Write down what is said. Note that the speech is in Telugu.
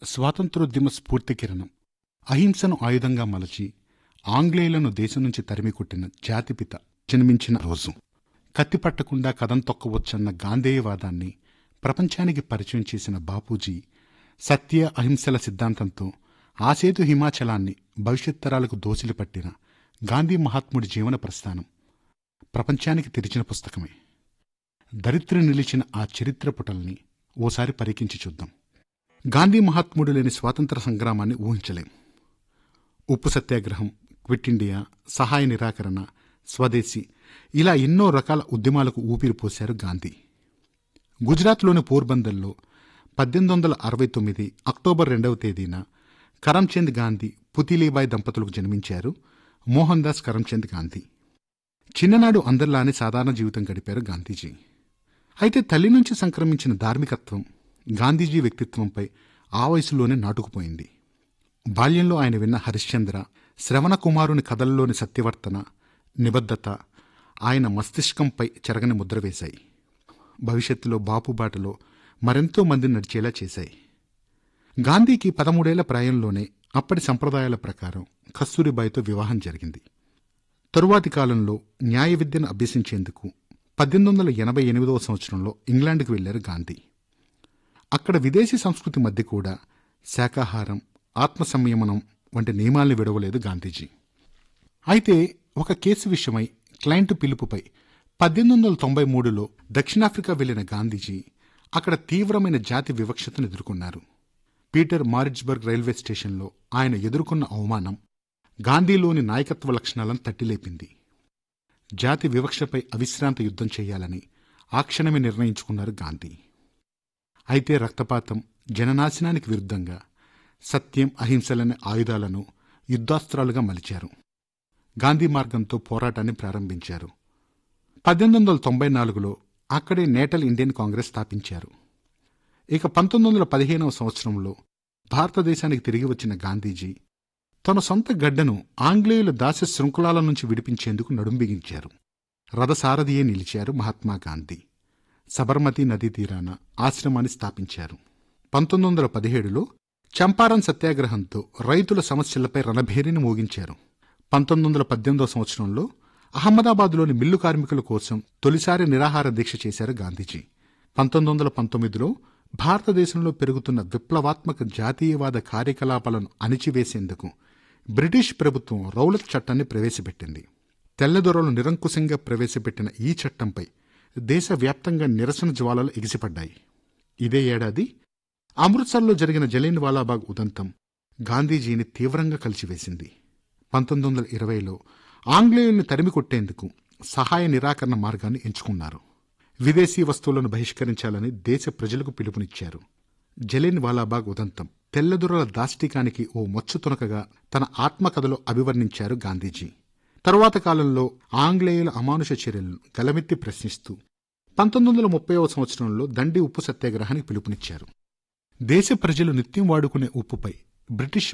స్వాతంత్రోద్యమ స్ఫూర్తి కిరణం అహింసను ఆయుధంగా మలచి ఆంగ్లేయులను దేశం నుంచి తరిమి కొట్టిన జాతిపిత జన్మించిన రోజు కత్తి పట్టకుండా కథం తొక్కవచ్చన్న గాంధేయవాదాన్ని ప్రపంచానికి పరిచయం చేసిన బాపూజీ సత్య అహింసల సిద్ధాంతంతో ఆసేతు హిమాచలాన్ని భవిష్యత్ తరాలకు దోసిలి పట్టిన గాంధీ మహాత్ముడి జీవన ప్రస్థానం ప్రపంచానికి తెరిచిన పుస్తకమే దరిద్ర నిలిచిన ఆ చరిత్ర పుటల్ని ఓసారి పరికించి చూద్దాం గాంధీ మహాత్ముడు లేని స్వాతంత్ర సంగ్రామాన్ని ఊహించలేం ఉప్పు సత్యాగ్రహం క్విట్ ఇండియా సహాయ నిరాకరణ స్వదేశీ ఇలా ఎన్నో రకాల ఉద్యమాలకు ఊపిరి పోశారు గాంధీ గుజరాత్లోని పోర్బందర్లో పద్దెనిమిది వందల అరవై తొమ్మిది అక్టోబర్ రెండవ తేదీన కరంచంద్ గాంధీ పుతిలీబాయ్ దంపతులకు జన్మించారు మోహన్ దాస్ కరంచంద్ గాంధీ చిన్ననాడు అందరిలానే సాధారణ జీవితం గడిపారు గాంధీజీ అయితే తల్లి నుంచి సంక్రమించిన ధార్మికత్వం గాంధీజీ వ్యక్తిత్వంపై ఆ వయసులోనే నాటుకుపోయింది బాల్యంలో ఆయన విన్న హరిశ్చంద్ర శ్రవణ కుమారుని కథల్లోని సత్యవర్తన నిబద్ధత ఆయన మస్తిష్కంపై చెరగని ముద్ర వేశాయి భవిష్యత్తులో బాపుబాటలో మరెంతో మంది నడిచేలా చేశాయి గాంధీకి పదమూడేళ్ల ప్రాయంలోనే అప్పటి సంప్రదాయాల ప్రకారం కస్తూరిబాయితో వివాహం జరిగింది తరువాతి కాలంలో న్యాయ విద్యను అభ్యసించేందుకు పద్దెనిమిది వందల ఎనభై ఎనిమిదవ సంవత్సరంలో ఇంగ్లాండ్కు వెళ్లారు గాంధీ అక్కడ విదేశీ సంస్కృతి మధ్య కూడా శాకాహారం ఆత్మ సంయమనం వంటి నియమాల్ని విడవలేదు గాంధీజీ అయితే ఒక కేసు విషయమై క్లయింట్ పిలుపుపై పద్దెనిమిది వందల తొంభై మూడులో దక్షిణాఫ్రికా వెళ్లిన గాంధీజీ అక్కడ తీవ్రమైన జాతి వివక్షతను ఎదుర్కొన్నారు పీటర్ మారిడ్జ్బర్గ్ రైల్వే స్టేషన్లో ఆయన ఎదుర్కొన్న అవమానం గాంధీలోని నాయకత్వ లక్షణాలను తట్టిలేపింది జాతి వివక్షపై అవిశ్రాంత యుద్ధం చేయాలని ఆ క్షణమే నిర్ణయించుకున్నారు గాంధీ అయితే రక్తపాతం జననాశనానికి విరుద్ధంగా సత్యం అహింసలనే ఆయుధాలను యుద్ధాస్త్రాలుగా మలిచారు గాంధీ మార్గంతో పోరాటాన్ని ప్రారంభించారు పద్దెనిమిది వందల తొంభై నాలుగులో అక్కడే నేటల్ ఇండియన్ కాంగ్రెస్ స్థాపించారు ఇక పంతొమ్మిది వందల పదిహేనవ సంవత్సరంలో భారతదేశానికి తిరిగి వచ్చిన గాంధీజీ తన సొంత గడ్డను ఆంగ్లేయుల దాస్య శృంఖలాల నుంచి విడిపించేందుకు నడుంబిగించారు రథసారథియే నిలిచారు మహాత్మా గాంధీ సబర్మతి నదీ తీరాన ఆశ్రమాన్ని స్థాపించారు పంతొమ్మిది వందల పదిహేడులో చంపారన్ సత్యాగ్రహంతో రైతుల సమస్యలపై రణభేరిని మోగించారు పంతొమ్మిది వందల పద్దెనిమిదవ సంవత్సరంలో అహ్మదాబాద్లోని మిల్లు కార్మికుల కోసం తొలిసారి నిరాహార దీక్ష చేశారు గాంధీజీ పంతొమ్మిది వందల పంతొమ్మిదిలో భారతదేశంలో పెరుగుతున్న విప్లవాత్మక జాతీయవాద కార్యకలాపాలను అణిచివేసేందుకు బ్రిటిష్ ప్రభుత్వం రౌలత్ చట్టాన్ని ప్రవేశపెట్టింది తెల్లదొరలు నిరంకుశంగా ప్రవేశపెట్టిన ఈ చట్టంపై దేశవ్యాప్తంగా నిరసన జ్వాలలు ఎగిసిపడ్డాయి ఇదే ఏడాది అమృత్సర్లో జరిగిన జలియన్ వాలాబాగ్ ఉదంతం గాంధీజీని తీవ్రంగా కలిచివేసింది పంతొమ్మిది వందల ఇరవైలో ఆంగ్లేయుల్ని తరిమి కొట్టేందుకు సహాయ నిరాకరణ మార్గాన్ని ఎంచుకున్నారు విదేశీ వస్తువులను బహిష్కరించాలని దేశ ప్రజలకు పిలుపునిచ్చారు జలియన్ వాలాబాగ్ ఉదంతం తెల్లదొరల దాష్టికానికి ఓ మచ్చు తునకగా తన ఆత్మకథలో అభివర్ణించారు గాంధీజీ తరువాత కాలంలో ఆంగ్లేయుల అమానుష చర్యలను గలమెత్తి ప్రశ్నిస్తూ పంతొమ్మిది వందల ముప్పైవ సంవత్సరంలో దండి ఉప్పు సత్యాగ్రహానికి పిలుపునిచ్చారు దేశ ప్రజలు నిత్యం వాడుకునే ఉప్పుపై బ్రిటిష్